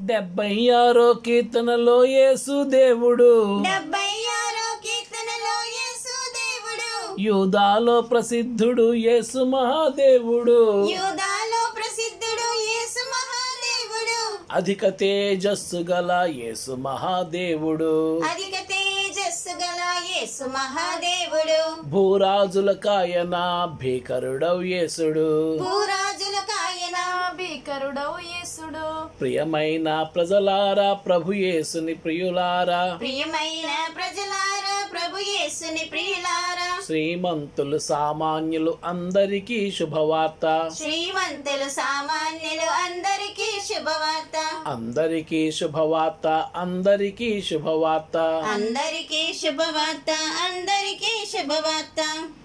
డెబ్బై ఆరో కీర్తనలో యేసు దేవుడు డెబ్బై ఆరో కీర్తనలో యేసు దేవుడు యూదాలో ప్రసిద్ధుడు యేసు మహాదేవుడు యూదాలో ప్రసిద్ధుడు యేసు మహాదేవుడు అధిక తేజస్సు గల యేసు మహాదేవుడు అధిక తేజస్సు గల యేసు మహాదేవుడు భూరాజుల కాయన భీకరుడవు యేసుడు భూరాజుల కాయన భీకరుడవు యేసుడు ప్రియమైన ప్రజలారా ప్రభు యేసుని ప్రియులారా ప్రియమైన ప్రజలారా ప్రభు యేసుని ప్రియులారా శ్రీమంతులు సామాన్యులు అందరికీ శుభవార్త శ్రీమంతులు సామాన్యులు అందరికీ శుభవార్త అందరికీ శుభవార్త అందరికీ శుభవార్త అందరికీ శుభవార్త అందరికీ శుభవార్త